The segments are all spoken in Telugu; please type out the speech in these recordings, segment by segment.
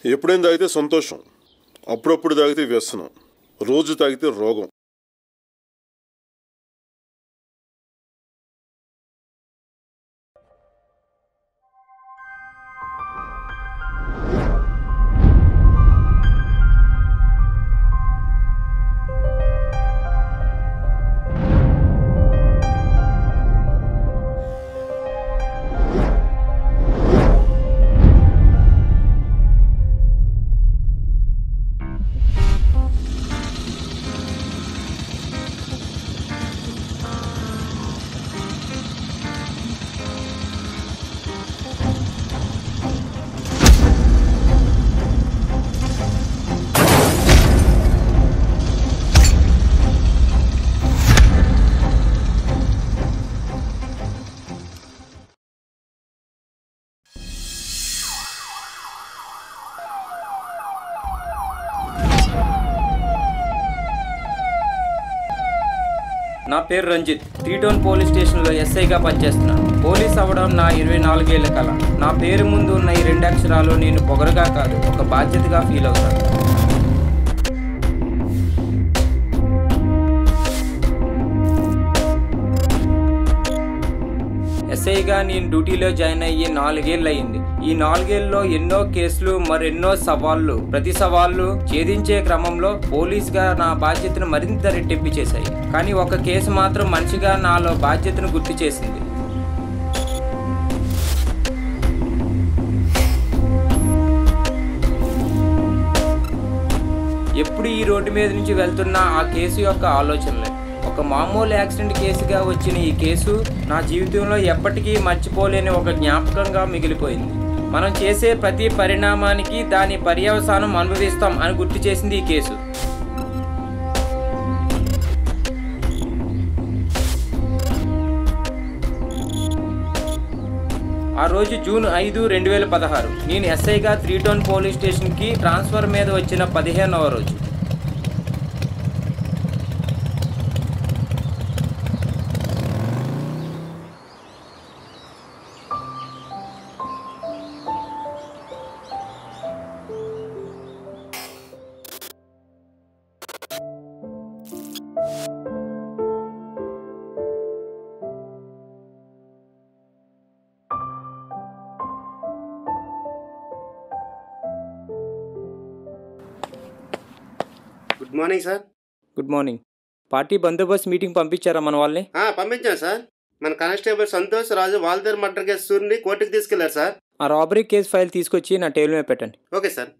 ఎప్పుడైనా తాగితే సంతోషం అప్పుడప్పుడు తాగితే వ్యసనం రోజు తాగితే రోగం నా పేరు రంజిత్ త్రీ టౌన్ పోలీస్ స్టేషన్లో ఎస్ఐగా పనిచేస్తున్నాను పోలీస్ అవ్వడం నా ఇరవై నాలుగేళ్ల కల నా పేరు ముందు ఉన్న ఈ రెండు అక్షరాలు నేను పొగరుగా కాదు ఒక బాధ్యతగా ఫీల్ అవుతాను ఎస్ఐగా నేను డ్యూటీలో జాయిన్ అయ్యి నాలుగేళ్ళు అయింది ఈ నాలుగేళ్లలో ఎన్నో కేసులు మరెన్నో సవాళ్లు ప్రతి సవాళ్లు ఛేదించే క్రమంలో పోలీస్గా నా బాధ్యతను మరింత రెట్టింపు చేశాయి కానీ ఒక కేసు మాత్రం మనిషిగా నాలో బాధ్యతను గుర్తు చేసింది ఎప్పుడు ఈ రోడ్డు మీద నుంచి వెళ్తున్నా ఆ కేసు యొక్క ఆలోచనలే ఒక మామూలు యాక్సిడెంట్ కేసుగా వచ్చిన ఈ కేసు నా జీవితంలో ఎప్పటికీ మర్చిపోలేని ఒక జ్ఞాపకంగా మిగిలిపోయింది మనం చేసే ప్రతి పరిణామానికి దాని పర్యవసానం అనుభవిస్తాం అని గుర్తు చేసింది ఈ కేసు ఆ రోజు జూన్ ఐదు రెండు వేల పదహారు నేను ఎస్ఐగా త్రీ టౌన్ పోలీస్ స్టేషన్కి ట్రాన్స్ఫర్ మీద వచ్చిన పదిహేనవ రోజు good morning sir good morning party బందోబస్తు మీటింగ్ పంపించారా మన వాళ్ళని ఆ, పంపించాను సార్ మన constable Santosh Raju Waltair murder case సూర్యుని కోర్టుకి తీసుకెళ్లారు సార్ ఆ రాబరీ కేసు ఫైల్ తీసుకొచ్చి నా టేబుల్ మీద పెట్టండి okay sir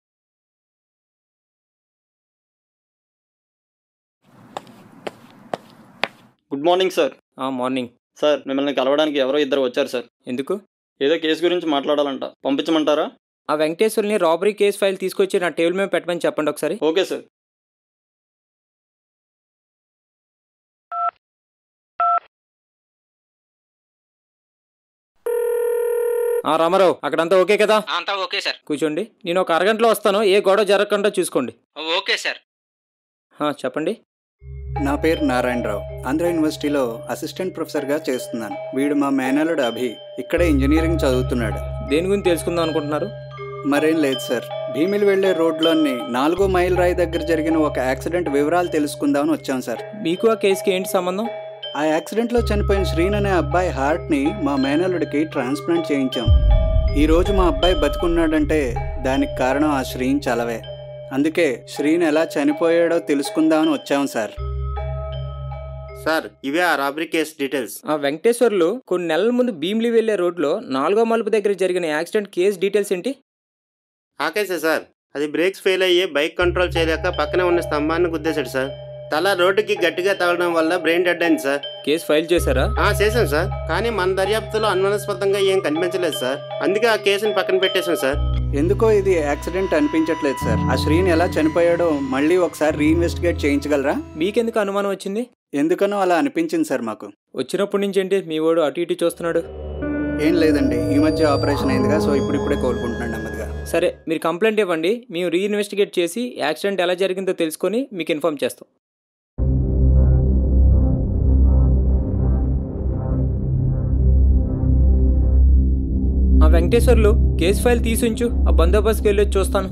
good morning sir ఆ మార్నింగ్ సార్ మిమ్మల్ని కలవడానికి ఎవరో ఇద్దరు వచ్చారు సార్ ఎందుకు ఏదో కేసు గురించి మాట్లాడాలంట పంపించమంటారా ఆ వెంకటేశ్వర్ని రాబరీ కేసు ఫైల్ తీసుకొచ్చి నా టేబుల్ మీద పెట్టమని చెప్పండి ఒకసారి ఓకే సార్ ఆ రామారావు అక్కడంతా ఓకే కదా అంతా ఓకే సార్ కూర్చోండి నేను ఒక అరగంటలో వస్తాను ఏ గొడవ జరగకుండా చూసుకోండి ఓకే సార్ ఆ, చెప్పండి నా పేరు నారాయణరావు ఆంధ్ర యూనివర్సిటీలో అసిస్టెంట్ ప్రొఫెసర్గా చేస్తున్నాను వీడు మా మేనలుడు అభి ఇక్కడే ఇంజనీరింగ్ చదువుతున్నాడు దేని గురించి తెలుసుకుందాం అనుకుంటున్నారు మరేం లేదు సార్ భీమిలి వెళ్లే రోడ్లోని నాలుగో మైల్ రాయి దగ్గర జరిగిన ఒక యాక్సిడెంట్ వివరాలు తెలుసుకుందామని వచ్చాం సార్ మీకు ఆ కేసుకి ఏంటి సంబంధం ఆ యాక్సిడెంట్లో చనిపోయిన శ్రీన్ అనే అబ్బాయి హార్ట్ని మా మేనల్లుడికి ట్రాన్స్ప్లాంట్ చేయించాం ఈరోజు మా అబ్బాయి బతుకున్నాడంటే దానికి కారణం ఆ శ్రీన్ చలవే అందుకే శ్రీన్ ఎలా చనిపోయాడో తెలుసుకుందామని వచ్చాం సార్ సార్ ఇవే ఆ రాబరీ కేసు డీటెయిల్స్ ఆ వెంకటేశ్వర్లు కొన్ని నెలల ముందు భీమిలి వెళ్లే రోడ్లో నాలుగో మలుపు దగ్గర జరిగిన యాక్సిడెంట్ కేసు డీటెయిల్స్ ఏంటి ఆ కేసే సార్ అది బ్రేక్స్ ఫెయిల్ అయ్యి బైక్ కంట్రోల్ చేయలేక పక్కనే ఉన్న స్తంభాన్ని గుద్దేశాడు సార్ తల రోడ్డుకి గట్టిగా తగలడం వల్ల బ్రెయిన్ డెడ్ అయింది సార్ కేసు ఫైల్ చేశారా ఆ చేశాం సార్ కానీ మన దర్యాప్తులో అనుమానాస్పదంగా ఏం కనిపించలేదు సార్ అందుకే ఆ కేసుని పక్కన పెట్టేశాం సార్ ఎందుకో ఇది యాక్సిడెంట్ అనిపించట్లేదు సార్ ఆ శ్రీని ఎలా చనిపోయాడో మళ్ళీ ఒకసారి రీఇన్వెస్టిగేట్ చేయించగలరా మీకెందుకు అనుమానం వచ్చింది ఎందుకనో అలా అనిపించింది సార్ మాకు వచ్చినప్పటి నుంచి ఏంటి మీ వాడు అటు ఇటు చూస్తున్నాడు ఏం లేదండి ఈ మధ్య ఆపరేషన్ అయిందిగా సో ఇప్పుడిప్పుడే కోలుకుంటున్నాడు నెమ్మదిగా సరే మీరు కంప్లైంట్ ఇవ్వండి మేము రీఇన్వెస్టిగేట్ చేసి యాక్సిడెంట్ ఎలా జరిగిందో తెలుసుకొని మీకు ఇన్ఫామ్ చేస్తాం ఆ, ఆ వెంకటేశ్వర్లు కేసు ఫైల్ తీసుంచు ఆ బందోబస్తుకి వెళ్ళి చూస్తాను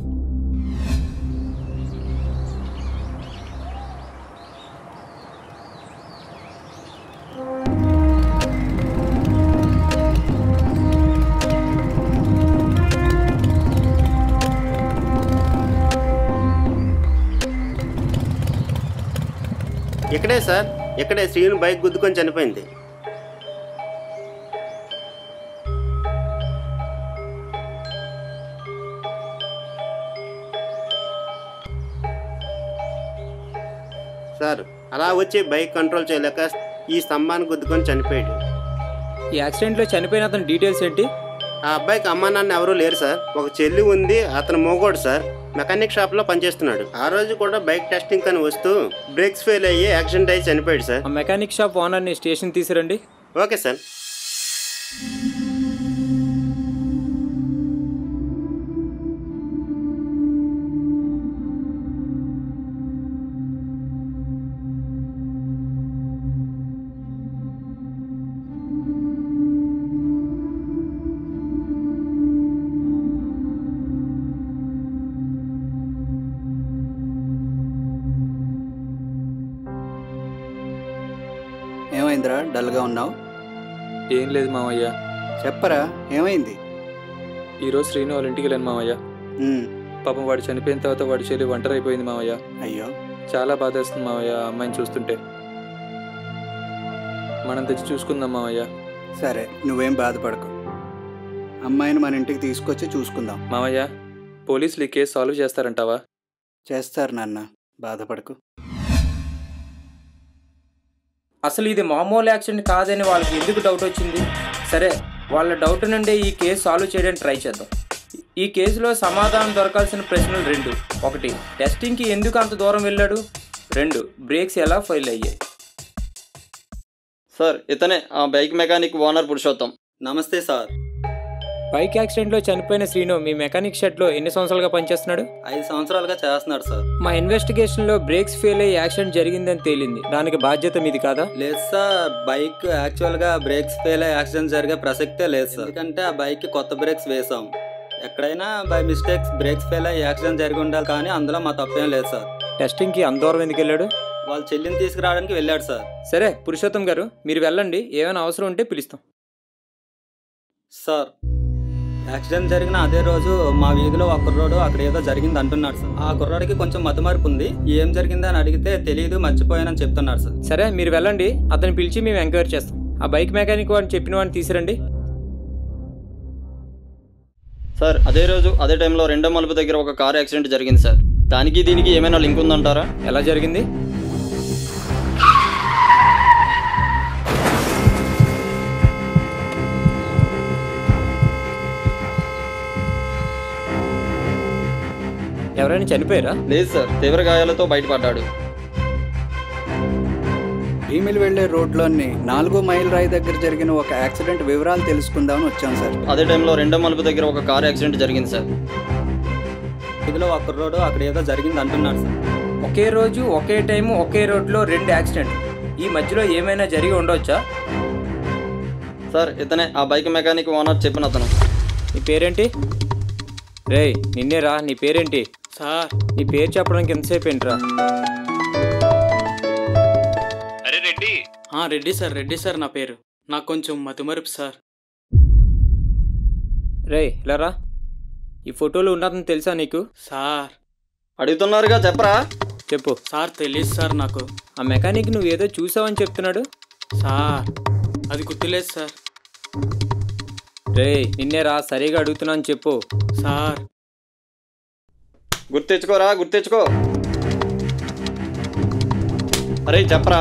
ఇక్కడే సార్ ఇక్కడే శ్రీను బైక్ గుద్దుకొని చనిపోయింది సార్ అలా వచ్చి బైక్ కంట్రోల్ చేయలేక ఈ స్తంభాన్ని గుద్దుకొని చనిపోయాడు ఈ యాక్సిడెంట్లో చనిపోయిన అతని డీటెయిల్స్ ఏంటి ఆ అబ్బాయికి అమ్మా నాన్న ఎవరూ లేరు సార్ ఒక చెల్లి ఉంది అతను మోగోడు సార్ మెకానిక్ షాప్లో పనిచేస్తున్నాడు ఆ రోజు కూడా బైక్ టెస్టింగ్ అని వస్తూ బ్రేక్స్ ఫెయిల్ అయ్యి యాక్సిడెంట్ అయ్యి చనిపోయాడు సార్ ఆ మెకానిక్ షాప్ ఓనర్ని స్టేషన్ తీసిరండి ఓకే సార్ ఏమైందిరా డల్గా ఉన్నావు ఏం లేదు మామయ్య చెప్పరా ఏమైంది ఈరోజు శ్రీను వాళ్ళ ఇంటికి వెళ్ళాను మామయ్య ఉమ్, పాపం వాడు చనిపోయిన తర్వాత వాడి చెల్లి ఒంటరి అయిపోయింది మామయ్య అయ్యో చాలా బాధేస్తుంది మామయ్య ఆ అమ్మాయిని చూస్తుంటే మనం తెచ్చి చూసుకుందాం మామయ్య సరే నువ్వేం బాధపడకు అమ్మాయిని మన ఇంటికి తీసుకొచ్చి చూసుకుందాం మామయ్య పోలీసులు ఈ కేసు సాల్వ్ చేస్తారంటావా చేస్తారు నాన్న బాధపడకు అసలు ఇది మామూలు యాక్సిడెంట్ కాదని వాళ్ళకి ఎందుకు డౌట్ వచ్చింది సరే వాళ్ళ డౌట్ నుండే ఈ కేసు సాల్వ్ చేయడానికి ట్రై చేద్దాం ఈ కేసులో సమాధానం దొరకాల్సిన ప్రశ్నలు రెండు ఒకటి టెస్టింగ్కి ఎందుకు అంత దూరం వెళ్ళాడు రెండు బ్రేక్స్ ఎలా ఫెయిల్ అయ్యాయి సార్ ఇతనే ఆ బైక్ మెకానిక్ ఓనర్ పురుషోత్తం నమస్తే సార్ బైక్ యాక్సిడెంట్లో చనిపోయిన శ్రీను మీ మెకానిక్ షెడ్లో ఎన్ని సంవత్సరాలుగా పనిచేస్తున్నాడు ఐదు సంవత్సరాలుగా చేస్తున్నాడు సార్ మా ఇన్వెస్టిగేషన్లో బ్రేక్స్ ఫెయిల్ అయ్యి యాక్సిడెంట్ జరిగిందని తేలింది దానికి బాధ్యత మీది కాదా లేదు సార్ బైక్ యాక్చువల్గా బ్రేక్స్ ఫెయిల్ అయ్యి యాక్సిడెంట్ జరిగే ప్రసక్తే లేదు సార్ ఎందుకంటే ఆ బైక్కి కొత్త బ్రేక్స్ వేసాం ఎక్కడైనా బై మిస్టేక్స్ బ్రేక్స్ ఫెయిల్ అయ్యి యాక్సిడెంట్ జరిగి ఉండాలి కానీ అందులో మా తప్పేం లేదు సార్ టెస్టింగ్కి అంత దూరం ఎందుకు వెళ్ళాడు వాళ్ళ చెల్లిని తీసుకురావడానికి వెళ్ళాడు సార్ సరే పురుషోత్తం గారు మీరు వెళ్ళండి ఏమైనా అవసరం ఉంటే పిలుస్తాం సార్ యాక్సిడెంట్ జరిగిన అదే రోజు మా వీధిలో ఒక కుర్రోడు అక్కడ ఏదో జరిగింది అంటున్నాడు సార్ ఆ కుర్రోడికి కొంచెం మతమార్పు ఉంది ఏం జరిగింది అని అడిగితే తెలియదు మర్చిపోయానని చెప్తున్నాడు సార్ సరే మీరు వెళ్ళండి అతన్ని పిలిచి మేము ఎంక్వైరీ చేస్తాం ఆ బైక్ మెకానిక్ వాడిని చెప్పిన వాడిని తీసిరండి సార్ అదే రోజు అదే టైంలో రెండో మలుపు దగ్గర ఒక కారు యాక్సిడెంట్ జరిగింది సార్ దానికి దీనికి ఏమైనా లింక్ ఉందంటారా ఎలా జరిగింది ఎవరైనా చనిపోయారా లేదు సార్ తీవ్ర గాయాలతో బయటపడ్డాడు భీమిలి వెళ్లే రోడ్లోని నాలుగో మైల్ రాయి దగ్గర జరిగిన ఒక యాక్సిడెంట్ వివరాలు తెలుసుకుందామని వచ్చాం సార్ అదే టైంలో రెండో మలుపు దగ్గర ఒక కారు యాక్సిడెంట్ జరిగింది సార్ వీధిలో ఒక కుర్రోడు అక్కడ ఏదో జరిగింది అంటున్నాడు సార్ ఒకే రోజు ఒకే టైము ఒకే రోడ్లో రెండు యాక్సిడెంట్ ఈ మధ్యలో ఏమైనా జరిగి ఉండవచ్చా సార్ ఇతనే ఆ బైక్ మెకానిక్ ఓనర్ చెప్పిన అతను నీ పేరేంటి రేయ్ నిన్నేరా నీ పేరేంటి సార్ నీ పేరు చెప్పడానికి ఎంతసేపు ఏంట్రా ఆ, రెడ్డి సార్ రెడ్డి సార్ నా పేరు నాకు కొంచెం మతిమరుపు సార్ రేయ్ ఇలా రా ఈ ఫోటోలో ఉన్నదని తెలుసా నీకు సార్ అడుగుతున్నారుగా చెప్పరా చెప్పు సార్ తెలియదు సార్ నాకు ఆ మెకానిక్ నువ్వు ఏదో చూసావని చెప్తున్నాడు సార్ అది గుర్తులేదు సార్ రేయ్ నిన్నేరా సరిగా అడుగుతున్నాను చెప్పు సార్ గుర్తెచ్చుకోరా గుర్తెచ్చుకో అరే చెప్పరా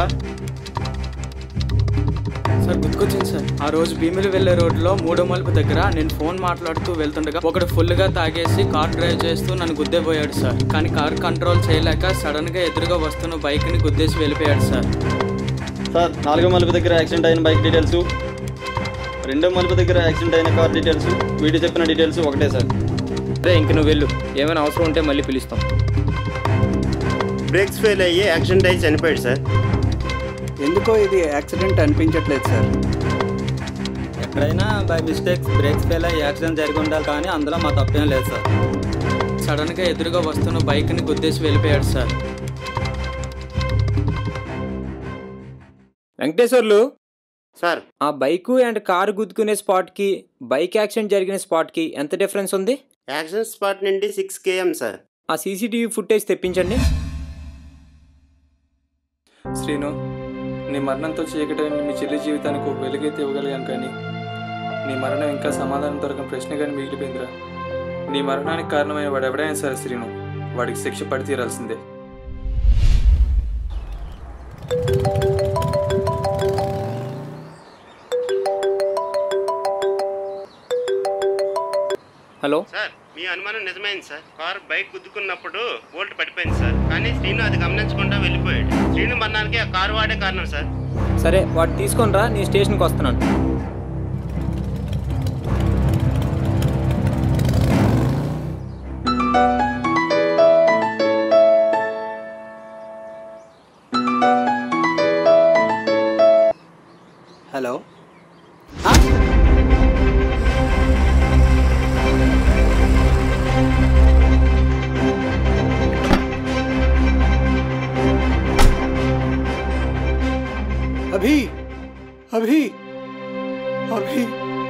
సార్ గుర్తుకొచ్చింది సార్ ఆ రోజు భీమిలి వెళ్ళే రోడ్లో మూడో మలుపు దగ్గర నేను ఫోన్ మాట్లాడుతూ వెళ్తుండగా ఒకడు ఫుల్గా తాగేసి కార్ డ్రైవ్ చేస్తూ నన్ను గుద్దేపోయాడు సార్ కానీ కార్ కంట్రోల్ చేయలేక సడన్గా ఎదురుగా వస్తున్న బైక్ని గుద్దేసి వెళ్ళిపోయాడు సార్ సార్ నాలుగో మలుపు దగ్గర యాక్సిడెంట్ అయిన బైక్ డీటెయిల్స్ రెండో మలుపు దగ్గర యాక్సిడెంట్ అయిన కార్ డీటెయిల్స్ వీడి చెప్పిన డీటెయిల్స్ ఒకటే సార్ రే ఇంక నువ్వు వెళ్ళు ఏమైనా అవసరం ఉంటే మళ్ళీ పిలుస్తాం బ్రేక్స్ ఫెయిల్ అయ్యి యాక్సిడెంట్ అయ్యి చనిపోయాడు సార్ ఎందుకో ఇది యాక్సిడెంట్ అనిపించట్లేదు సార్ ఎక్కడైనా బై మిస్టేక్స్ బ్రేక్స్ ఫెయిల్ అయ్యి యాక్సిడెంట్ జరిగి ఉండాలి కానీ అందులో మా తప్పేం లేదు సార్ సడన్గా ఎదురుగా వస్తున్న బైక్ని గుద్దేసి వెళ్ళిపోయాడు సార్ వెంకటేశ్వర్లు సార్ ఆ బైకు అండ్ కారు గుద్దుకునే స్పాట్కి బైక్ యాక్సిడెంట్ జరిగిన స్పాట్కి ఎంత డిఫరెన్స్ ఉంది యాక్సిడెంట్ స్పాట్ నుండి సిక్స్ కేఎం సార్ ఆ సీసీటీవీ ఫుటేజ్ తెప్పించండి శ్రీను నీ మరణంతో చీకటైన మీ చెల్లి జీవితానికి ఒక వెలుగైతే ఇవ్వగలిగాను కానీ నీ మరణం ఇంకా సమాధానం దొరకని ప్రశ్నగానే మిగిలిపోయిందిరా నీ మరణానికి కారణమైన వాడు ఎవడైనా సరే శ్రీను వాడికి శిక్ష పడి తీరాల్సిందే హలో సార్ మీ అనుమానం నిజమైంది సార్ కార్ బైక్ గుద్దుకున్నప్పుడు బోల్ట్ పడిపోయింది సార్ కానీ శ్రీను అది గమనించకుండా వెళ్ళిపోయాడు శ్రీను మరణానికి ఆ కారు వాడే కారణం సార్ సరే వాడు తీసుకొని రా నీ స్టేషన్కి వస్తున్నాను హలో अभी अभी अभी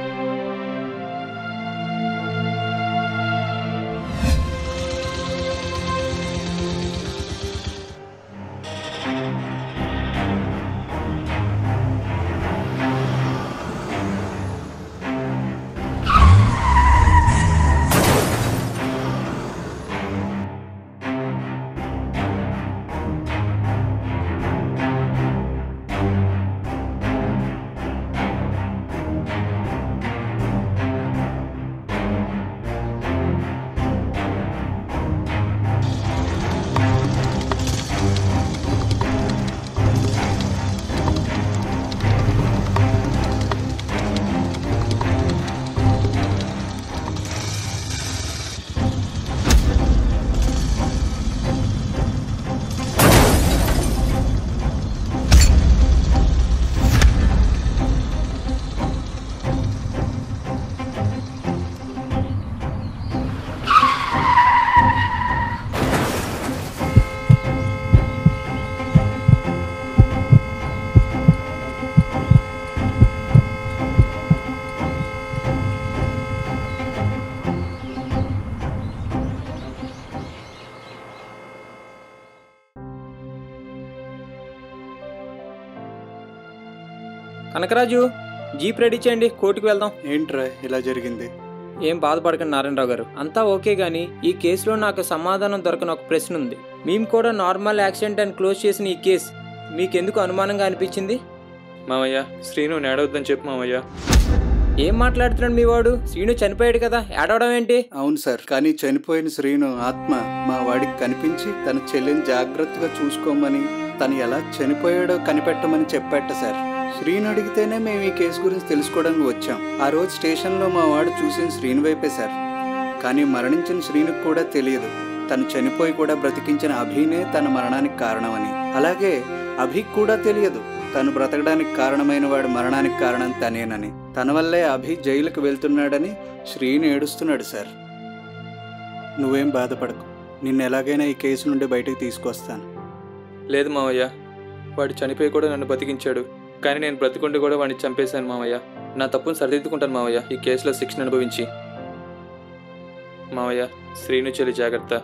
కనకరాజు జీప్ రెడీ చేయండి కోర్టుకు వెళ్దాం ఏంట్రా ఇలా జరిగింది ఏం బాధపడకండి నారాయణరావు గారు అంతా ఓకే గానీ ఈ కేసులో నాకు సమాధానం దొరకని ఒక ప్రశ్న ఉంది మేము కూడా నార్మల్ యాక్సిడెంట్ అని క్లోజ్ చేసిన ఈ కేసు మీకెందుకు అనుమానంగా అనిపించింది మామయ్య శ్రీను నేడవద్దని చెప్పు మామయ్య ఏం మాట్లాడుతున్నాడు మీ వాడు శ్రీను చనిపోయాడు కదా ఏడవడం ఏంటి అవును సార్ కానీ చనిపోయిన శ్రీను ఆత్మ మా వాడికి కనిపించి తన చెల్లిని జాగ్రత్తగా చూసుకోమని తను ఎలా చనిపోయాడో కనిపెట్టమని చెప్పాట సార్ శ్రీను అడిగితేనే మేము ఈ కేసు గురించి తెలుసుకోవడానికి వచ్చాం ఆ రోజు స్టేషన్లో మా వాడు చూసిన శ్రీను వైపే సార్ కానీ మరణించిన శ్రీనుకు కూడా తెలియదు తను చనిపోయి కూడా బ్రతికించిన అభినే తన మరణానికి కారణమని అలాగే అభికి కూడా తెలియదు తను బ్రతకడానికి కారణమైన వాడు మరణానికి కారణం తనేనని తన వల్లే అభి జైలుకు వెళ్తున్నాడని శ్రీను ఏడుస్తున్నాడు సార్ నువ్వేం బాధపడకు నిన్ను ఎలాగైనా ఈ కేసు నుండి బయటకు తీసుకొస్తాను లేదు మామయ్య వాడు చనిపోయి కూడా నన్ను బతికించాడు కానీ నేను బ్రతికుండి కూడా వాడిని చంపేశాను మామయ్య నా తప్పును సరిదిద్దుకుంటాను మామయ్య ఈ కేసులో శిక్షణ అనుభవించి మామయ్య శ్రీను చెల్లి జాగ్రత్త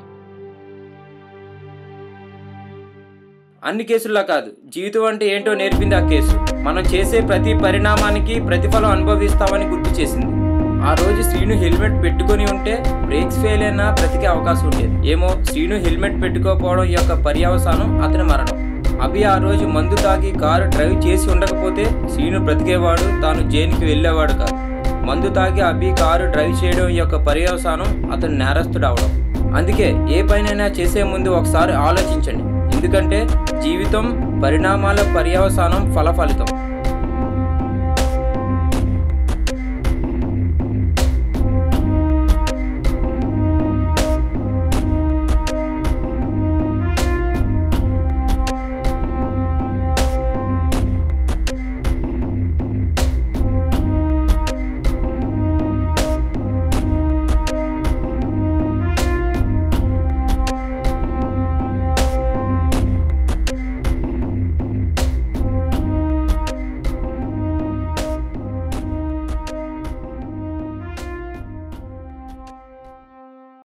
అన్ని కేసుల్లో కాదు జీవితం అంటే ఏంటో నేర్పింది ఆ కేసు మనం చేసే ప్రతి పరిణామానికి ప్రతిఫలం అనుభవిస్తామని గుర్తు చేసింది ఆ రోజు శ్రీను హెల్మెట్ పెట్టుకొని ఉంటే బ్రేక్స్ ఫెయిల్ అయినా బ్రతికే అవకాశం ఉండేది ఏమో శ్రీను హెల్మెట్ పెట్టుకోకపోవడం యొక్క పర్యవసానం అతని మరణం అభి ఆ రోజు మందు తాగి కారు డ్రైవ్ చేసి ఉండకపోతే శ్రీను బ్రతికేవాడు తాను జైలుకి వెళ్ళేవాడు కాదు మందు తాగి అభి కారు డ్రైవ్ చేయడం యొక్క పర్యవసానం అతను నేరస్తుడు అవడం అందుకే ఏ పనైనా చేసే ముందు ఒకసారి ఆలోచించండి ఎందుకంటే జీవితం పరిణామాల పర్యవసానం ఫలఫలితం